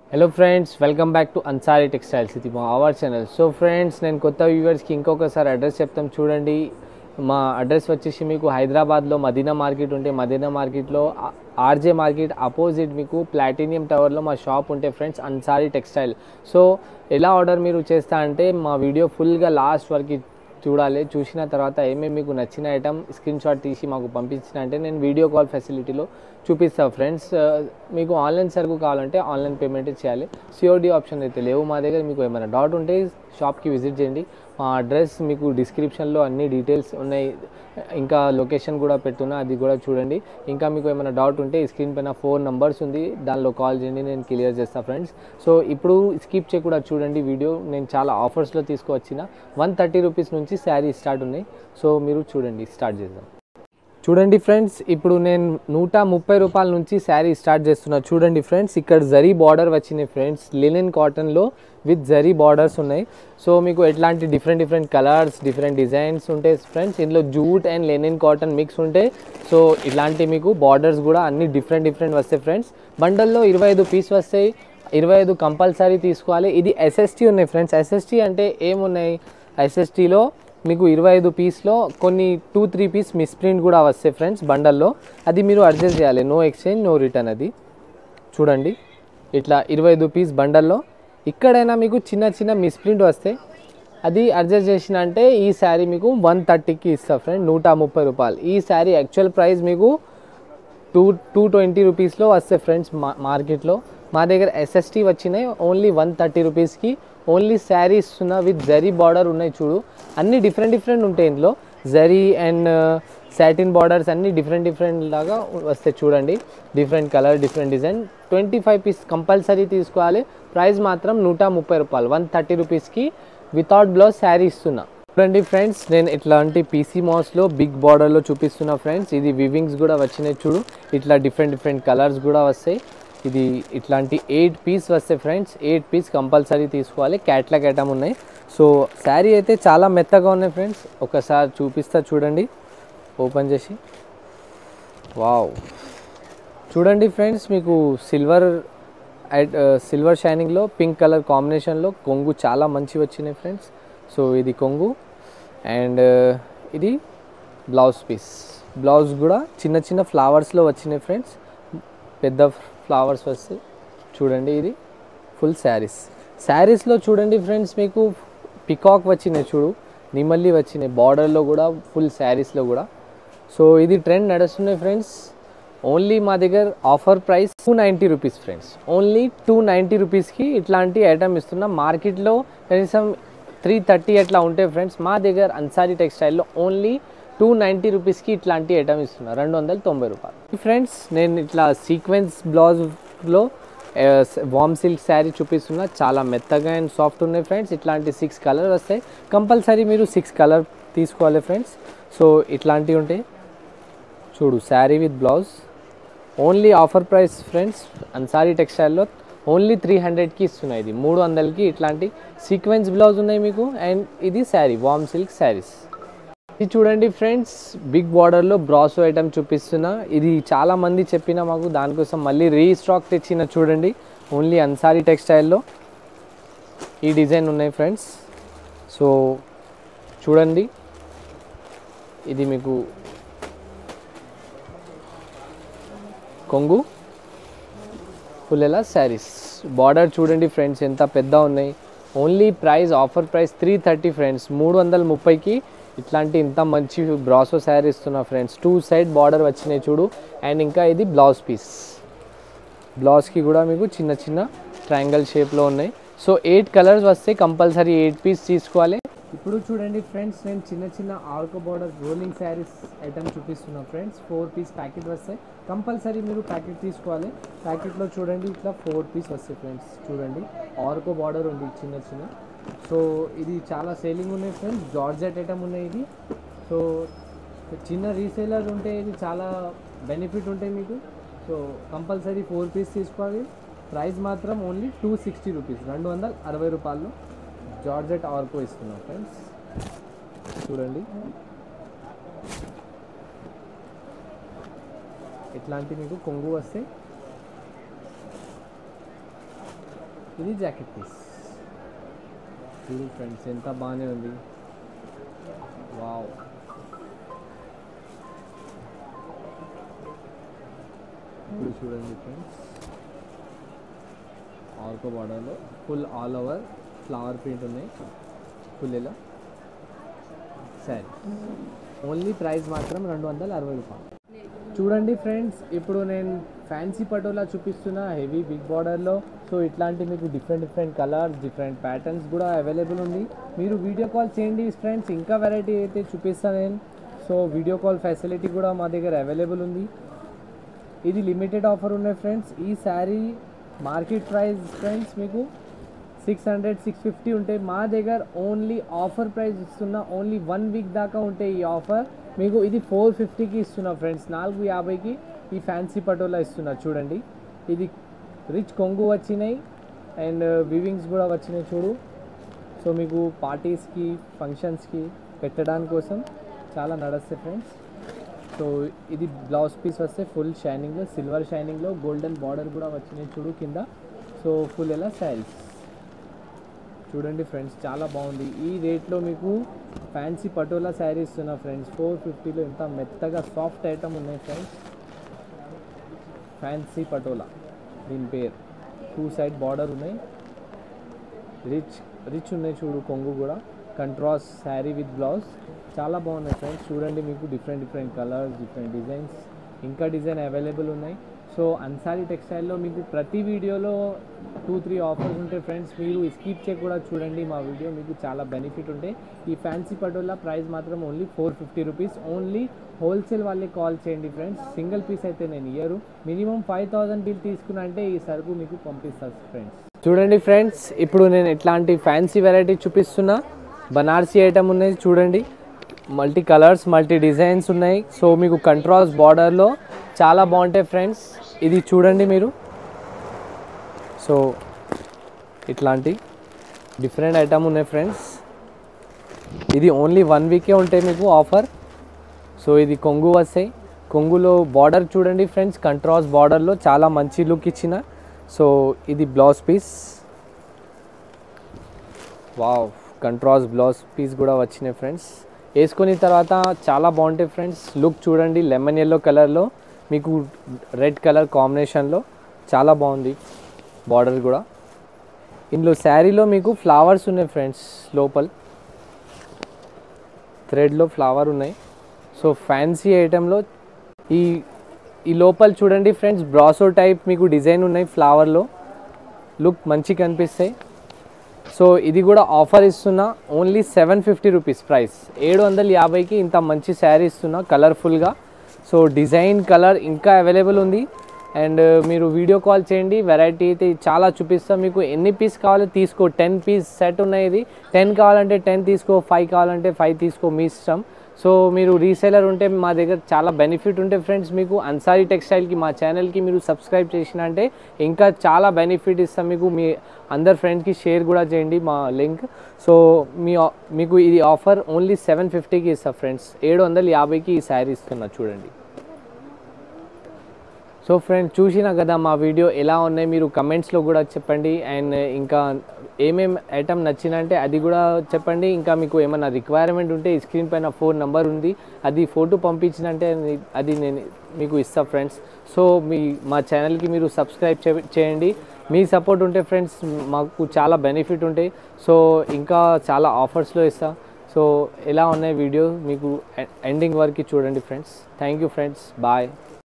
hello friends welcome back to Ansari textiles ఇది మా our channel so friends నేను కొత్త వ్యూవర్స్కి ఇంకొకసారి అడ్రస్ చెప్తాం చూడండి మా అడ్రస్ వచ్చేసి మీకు హైదరాబాద్లో మదీనా మార్కెట్ ఉంటే మదీనా మార్కెట్లో ఆర్జే మార్కెట్ అపోజిట్ మీకు ప్లాటినియం టవర్లో మా షాప్ ఉంటే ఫ్రెండ్స్ అన్సారీ టెక్స్టైల్ సో ఎలా ఆర్డర్ మీరు చేస్తా అంటే మా వీడియో ఫుల్గా లాస్ట్ వరకు చూడాలి చూసిన తర్వాత ఏమేమి మీకు నచ్చిన ఐటమ్ స్క్రీన్ షాట్ తీసి మాకు పంపించిన అంటే నేను వీడియో కాల్ ఫెసిలిటీలో చూపిస్తాను ఫ్రెండ్స్ మీకు ఆన్లైన్ సరుకు కావాలంటే ఆన్లైన్ పేమెంట్ చేయాలి సిఓడి ఆప్షన్ అయితే లేవు మా దగ్గర మీకు ఏమైనా డౌట్ ఉంటే షాప్కి విజిట్ చేయండి మా అడ్రస్ మీకు డిస్క్రిప్షన్లో అన్ని డీటెయిల్స్ ఉన్నాయి ఇంకా లొకేషన్ కూడా పెట్టున్నా అది కూడా చూడండి ఇంకా మీకు ఏమైనా డౌట్ ఉంటే ఈ స్క్రీన్ పైన ఫోర్ నెంబర్స్ ఉంది దానిలో కాల్ చేయండి నేను క్లియర్ చేస్తాను ఫ్రెండ్స్ సో ఇప్పుడు స్కిప్ చేయకుండా చూడండి వీడియో నేను చాలా ఆఫర్స్లో తీసుకువచ్చిన వన్ థర్టీ రూపీస్ నుంచి శారీ స్టార్ట్ ఉన్నాయి సో మీరు చూడండి స్టార్ట్ చేద్దాం చూడండి ఫ్రెండ్స్ ఇప్పుడు నేను నూట ముప్పై రూపాయల నుంచి శారీ స్టార్ట్ చేస్తున్నా చూడండి ఫ్రెండ్స్ ఇక్కడ జరీ బార్డర్ వచ్చినాయి ఫ్రెండ్స్ లినెన్ కాటన్లో విత్ జరీ బార్డర్స్ ఉన్నాయి సో మీకు ఎట్లాంటి different different colours different designs ఉంటాయి ఫ్రెండ్స్ ఇందులో jute and linen cotton mix ఉంటాయి సో ఇలాంటి మీకు బార్డర్స్ కూడా అన్ని డిఫరెంట్ డిఫరెంట్ వస్తాయి ఫ్రెండ్స్ బండల్లో ఇరవై ఐదు పీస్ వస్తాయి ఇరవై ఐదు కంపల్సరీ తీసుకోవాలి ఇది ఎస్ఎస్టీ ఉన్నాయి ఫ్రెండ్స్ ఎస్ఎస్టీ అంటే ఏమున్నాయి ఎస్ఎస్టీలో మీకు ఇరవై ఐదు పీస్లో కొన్ని టూ త్రీ పీస్ మిస్ప్రింట్ కూడా వస్తాయి ఫ్రెండ్స్ బండల్లో అది మీరు అడ్జస్ట్ చేయాలి నో ఎక్స్చేంజ్ నో రిటర్న్ అది చూడండి ఇట్లా ఇరవై ఐదు పీస్ బండల్లో ఇక్కడైనా మీకు చిన్న చిన్న మిస్ప్రింట్ వస్తాయి అది అడ్జస్ట్ చేసిన అంటే ఈ శారీ మీకు వన్ థర్టీకి ఇస్తా ఫ్రెండ్ నూట ముప్పై రూపాయలు ఈ శారీ యాక్చువల్ ప్రైస్ మీకు టూ టూ ట్వంటీ రూపీస్లో వస్తాయి ఫ్రెండ్స్ మా మార్కెట్లో మా దగ్గర ఎస్ఎస్టీ వచ్చినాయి ఓన్లీ వన్ థర్టీ రూపీస్కి ఓన్లీ శారీస్ ఇస్తున్నా విత్ జరీ బార్డర్ ఉన్నాయి చూడు అన్ని డిఫరెంట్ డిఫరెంట్ ఉంటాయి ఇందులో జరీ అండ్ సాటిన్ బార్డర్స్ అన్ని డిఫరెంట్ డిఫరెంట్ లాగా వస్తాయి చూడండి different colour different design twenty five piece compulsory తీసుకోవాలి ప్రైస్ మాత్రం నూట ముప్పై రూపాయలు వన్ థర్టీ రూపీస్కి వితౌట్ బ్లౌజ్ శారీ ఇస్తున్నా చూడండి ఫ్రెండ్స్ నేను ఇట్లాంటి పీసీ మాస్లో బిగ్ బార్డర్లో చూపిస్తున్నా ఫ్రెండ్స్ ఇది వివింగ్స్ కూడా వచ్చినాయి చూడు ఇట్లా డిఫరెంట్ డిఫరెంట్ కలర్స్ కూడా వస్తాయి ఇది ఇట్లాంటి ఎయిట్ పీస్ వస్తాయి ఫ్రెండ్స్ ఎయిట్ పీస్ కంపల్సరీ తీసుకోవాలి క్యాట్లాగ్ ఐటమ్ ఉన్నాయి సో శారీ అయితే చాలా మెత్తగా ఉన్నాయి ఫ్రెండ్స్ ఒకసారి చూపిస్తా చూడండి ఓపెన్ చేసి వావ్ చూడండి ఫ్రెండ్స్ మీకు సిల్వర్ సిల్వర్ షైనింగ్లో పింక్ కలర్ కాంబినేషన్లో కొంగు చాలా మంచి వచ్చినాయి ఫ్రెండ్స్ సో ఇది కొంగు అండ్ ఇది బ్లౌజ్ పీస్ బ్లౌజ్ కూడా చిన్న చిన్న ఫ్లవర్స్లో వచ్చినాయి ఫ్రెండ్స్ పెద్ద ఫ్లవర్స్ వస్తాయి చూడండి ఇది ఫుల్ శారీస్ శారీస్లో చూడండి ఫ్రెండ్స్ మీకు పికాక్ వచ్చినాయి చూడు నిమల్లి వచ్చినాయి బార్డర్లో కూడా ఫుల్ శారీస్లో కూడా సో ఇది ట్రెండ్ నడుస్తున్నాయి ఫ్రెండ్స్ ఓన్లీ మా దగ్గర offer price two ninety rupees friends only two ninety రూపీస్కి ఇట్లాంటి ఐటమ్ ఇస్తున్నాం మార్కెట్లో కనీసం త్రీ థర్టీ అట్లా ఉంటాయి ఫ్రెండ్స్ మా దగ్గర అన్సారీ టెక్స్టైల్లో ఓన్లీ టూ నైంటీ రూపీస్కి ఇట్లాంటి ఐటమ్ ఇస్తున్నా రెండు వందల తొంభై రూపాయలు ఫ్రెండ్స్ నేను ఇట్లా సీక్వెన్స్ బ్లౌజ్లో వామ్ సిల్క్ శారీ చూపిస్తున్నా చాలా మెత్తగా అండ్ సాఫ్ట్ ఉన్నాయి ఫ్రెండ్స్ ఇట్లాంటి సిక్స్ కలర్ వస్తాయి కంపల్సరీ మీరు సిక్స్ కలర్ తీసుకోవాలి ఫ్రెండ్స్ సో ఇట్లాంటివి ఉంటాయి చూడు sari with blouse only offer price friends Ansari టెక్స్టైల్లో ఓన్లీ త్రీ హండ్రెడ్కి ఇస్తున్నాయి ఇది మూడు వందలకి ఇట్లాంటి సీక్వెన్స్ బ్లౌజ్ ఉన్నాయి మీకు అండ్ ఇది శారీ వామ్ సిల్క్ శారీస్ ఇది చూడండి ఫ్రెండ్స్ బిగ్ బార్డర్లో బ్రాసో ఐటమ్ చూపిస్తున్నా ఇది చాలా మంది చెప్పిన మాకు దానికోసం మళ్ళీ రీస్టాక్ తెచ్చిన చూడండి ఓన్లీ అన్సారీ టెక్స్టైల్లో ఈ డిజైన్ ఉన్నాయి ఫ్రెండ్స్ సో చూడండి ఇది మీకు కొంగు ఫుల్ ఎలా శారీస్ బార్డర్ చూడండి ఫ్రెండ్స్ ఎంత పెద్ద ఉన్నాయి only price offer price three thirty friends మూడు వందల ముప్పైకి ఇట్లాంటి ఇంత మంచి బ్రాసో శారీ ఇస్తున్నా ఫ్రెండ్స్ టూ సైడ్ బార్డర్ వచ్చినాయి చూడు అండ్ ఇంకా ఇది బ్లౌజ్ పీస్ బ్లౌజ్కి కూడా మీకు చిన్న చిన్న ట్రయాంగల్ షేప్లో ఉన్నాయి సో ఎయిట్ కలర్స్ వస్తే కంపల్సరీ ఎయిట్ పీస్ తీసుకోవాలి ఇప్పుడు చూడండి ఫ్రెండ్స్ నేను చిన్న చిన్న ఆర్కో బార్డర్ రోలింగ్ శారీస్ ఐటమ్ చూపిస్తున్నా ఫ్రెండ్స్ ఫోర్ పీస్ ప్యాకెట్ వస్తాయి కంపల్సరీ మీరు ప్యాకెట్ తీసుకోవాలి ప్యాకెట్లో చూడండి ఇట్లా ఫోర్ పీస్ వస్తాయి ఫ్రెండ్స్ చూడండి ఆర్కో బార్డర్ ఉంది చిన్న చిన్న సో ఇది చాలా సేలింగ్ ఉన్నాయి ఫ్రెండ్స్ జార్జెట్ ఐటమ్ ఉన్నాయి ఇది సో చిన్న రీసేలర్ ఉంటే ఇది చాలా బెనిఫిట్ ఉంటాయి మీకు సో కంపల్సరీ ఫోర్ పీస్ తీసుకోవాలి ప్రైస్ మాత్రం ఓన్లీ టూ సిక్స్టీ రూపీస్ రెండు వందల అరవై రూపాయలు జార్జెట్ ఆర్కో ఇస్తున్నాం ఫ్రెండ్స్ చూడండి ఇట్లాంటి మీకు కొంగు వస్తే ఇది జాకెట్ పీస్ చూడు ఫ్రెండ్స్ ఎంత బాగానే ఉంది వావ్ ఇప్పుడు చూడండి ఫ్రెండ్స్ ఆర్కో బార్డర్లో full all over flower print ఉన్నాయి ఫుల్ ఇలా సరే ఓన్లీ ప్రైస్ మాత్రం రెండు వందల అరవై రూపాయలు చూడండి ఫ్రెండ్స్ ఇప్పుడు నేను ఫ్యాన్సీ పటోలా చూపిస్తున్న హెవీ బిగ్ బార్డర్లో సో ఇట్లాంటి మీకు different different colours different patterns కూడా అవైలబుల్ ఉంది మీరు వీడియో కాల్ చేయండి ఫ్రెండ్స్ ఇంకా వెరైటీ అయితే చూపిస్తాను నేను సో వీడియో కాల్ ఫెసిలిటీ కూడా మా దగ్గర అవైలబుల్ ఉంది ఇది లిమిటెడ్ ఆఫర్ ఉన్నాయి ఫ్రెండ్స్ ఈ శారీ మార్కెట్ ప్రైస్ ఫ్రెండ్స్ మీకు సిక్స్ హండ్రెడ్ సిక్స్ ఫిఫ్టీ ఉంటాయి మా దగ్గర ఓన్లీ ఆఫర్ ప్రైస్ ఇస్తున్నా ఓన్లీ వన్ వీక్ దాకా ఉంటాయి ఈ ఆఫర్ మీకు ఇది ఫోర్ ఫిఫ్టీకి ఇస్తున్నా ఫ్రెండ్స్ నాలుగు యాభైకి ఈ ఫ్యాన్సీ పటోలా ఇస్తున్నా చూడండి ఇది రిచ్ కొంగు వచ్చినాయి అండ్ వివింగ్స్ కూడా వచ్చినాయి చూడు సో మీకు పార్టీస్కి ఫంక్షన్స్కి పెట్టడానికి కోసం చాలా నడుస్తాయి ఫ్రెండ్స్ సో ఇది బ్లౌజ్ పీస్ వస్తే ఫుల్ షైనింగ్లో సిల్వర్ షైనింగ్లో గోల్డెన్ బార్డర్ కూడా వచ్చినాయి చూడు కింద సో ఫుల్ ఎలా స్టైల్స్ చూడండి ఫ్రెండ్స్ చాలా బాగుంది ఈ రేట్లో మీకు ఫ్యాన్సీ పటోలా శారీ ఇస్తున్నా ఫ్రెండ్స్ ఫోర్ ఫిఫ్టీలో ఎంత మెత్తగా సాఫ్ట్ ఐటమ్ ఉన్నాయి ఫ్రెండ్స్ ఫ్యాన్సీ పటోలా దీని పేరు టూ సైడ్ బార్డర్ ఉన్నాయి రిచ్ రిచ్ ఉన్నాయి చూడు కొంగు కూడా కంట్రాస్ట్ శారీ విత్ బ్లౌజ్ చాలా బాగున్నాయి ఫ్రెండ్స్ చూడండి మీకు different different colours different designs ఇంకా డిజైన్ అవైలబుల్ ఉన్నాయి సో అన్సారీ టెక్స్టైల్లో మీకు ప్రతి వీడియోలో టూ త్రీ ఆఫర్స్ ఉంటాయి ఫ్రెండ్స్ మీరు స్కిప్ చేయ కూడా చూడండి మా వీడియో మీకు చాలా బెనిఫిట్ ఉంటాయి ఈ ఫ్యాన్సీ పటోలా ప్రైస్ మాత్రం only four fifty rupees only wholesale వాళ్ళకి కాల్ చేయండి ఫ్రెండ్స్ సింగిల్ పీస్ అయితే నేను ఇయ్యరు మినిమం ఫైవ్ థౌసండ్ బిల్ తీసుకున్నా అంటే ఈ సరుకు మీకు పంపిస్తాను ఫ్రెండ్స్ చూడండి ఫ్రెండ్స్ ఇప్పుడు నేను ఇట్లాంటి ఫ్యాన్సీ వెరైటీ చూపిస్తున్నా బనార్సీ ఐటమ్ ఉన్నాయి చూడండి మల్టీ కలర్స్ మల్టీ డిజైన్స్ ఉన్నాయి సో మీకు కంట్రాస్ట్ బార్డర్లో చాలా బాగుంటాయి ఫ్రెండ్స్ ఇది చూడండి మీరు సో ఇట్లాంటి డిఫరెంట్ ఐటమ్ ఉన్నాయి ఫ్రెండ్స్ ఇది ఓన్లీ వన్ వీకే ఉంటాయి మీకు ఆఫర్ సో ఇది కొంగు వస్తాయి కొంగులో బార్డర్ చూడండి ఫ్రెండ్స్ కంట్రాస్ట్ బార్డర్లో చాలా మంచి లుక్ ఇచ్చిన సో ఇది blouse piece wow contrast blouse piece కూడా వచ్చినాయి ఫ్రెండ్స్ వేసుకున్న తర్వాత చాలా బాగుంటాయి ఫ్రెండ్స్ లుక్ చూడండి లెమన్ ఎల్లో కలర్లో మీకు రెడ్ కలర్ కాంబినేషన్లో చాలా బాగుంది బార్డర్ కూడా ఇందులో శారీలో మీకు ఫ్లవర్స్ ఉన్నాయి ఫ్రెండ్స్ లోపల థ్రెడ్లో ఫ్లవర్ ఉన్నాయి సో ఫ్యాన్సీ ఐటెంలో ఈ ఈ లోపల చూడండి ఫ్రెండ్స్ బ్రాసో టైప్ మీకు డిజైన్ ఉన్నాయి ఫ్లవర్లో లుక్ మంచి కనిపిస్తాయి సో ఇది కూడా ఆఫర్ ఇస్తున్నా only seven fifty rupees price ఏడు వందల యాభైకి ఇంత మంచి శారీ ఇస్తున్నా కలర్ఫుల్గా సో డిజైన్ కలర్ ఇంకా అవైలబుల్ ఉంది అండ్ మీరు వీడియో కాల్ చేయండి వెరైటీ అయితే చాలా చూపిస్తాం మీకు ఎన్ని పీస్ కావాలో తీసుకో టెన్ పీస్ సెట్ ఉన్నాయి ఇది టెన్ కావాలంటే టెన్ తీసుకో ఫైవ్ కావాలంటే ఫైవ్ తీసుకో మీ ఇష్టం సో మీరు రీసేలర్ ఉంటే మా దగ్గర చాలా బెనిఫిట్ ఉంటే ఫ్రెండ్స్ మీకు అన్సారీ టెక్స్టైల్కి మా ఛానల్కి మీరు సబ్స్క్రైబ్ చేసిన అంటే ఇంకా చాలా బెనిఫిట్ ఇస్తాం మీకు మీ అందరు ఫ్రెండ్స్కి షేర్ కూడా చేయండి మా లింక్ సో మీ మీకు ఇది ఆఫర్ ఓన్లీ సెవెన్ ఫిఫ్టీకి ఇస్తా ఫ్రెండ్స్ ఏడు వందల యాభైకి ఈ శారీ ఇస్తున్నా చూడండి సో ఫ్రెండ్స్ చూసినా కదా మా వీడియో ఎలా ఉన్నాయి మీరు కమెంట్స్లో కూడా చెప్పండి అండ్ ఇంకా ఏమేం ఐటమ్ నచ్చిందంటే అది కూడా చెప్పండి ఇంకా మీకు ఏమైనా రిక్వైర్మెంట్ ఉంటే ఈ స్క్రీన్ పైన ఫోన్ నెంబర్ ఉంది అది ఫోటో పంపించినంటే అది నేను మీకు ఇస్తా ఫ్రెండ్స్ సో మీ మా ఛానల్కి మీరు సబ్స్క్రైబ్ చే- చేయండి మీ సపోర్ట్ ఉంటే ఫ్రెండ్స్ మాకు చాలా బెనిఫిట్ ఉంటాయి సో ఇంకా చాలా ఆఫర్స్లో ఇస్తా సో ఎలా ఉన్నాయి వీడియో మీకు ఎండింగ్ వరకు చూడండి friends thank you friends bye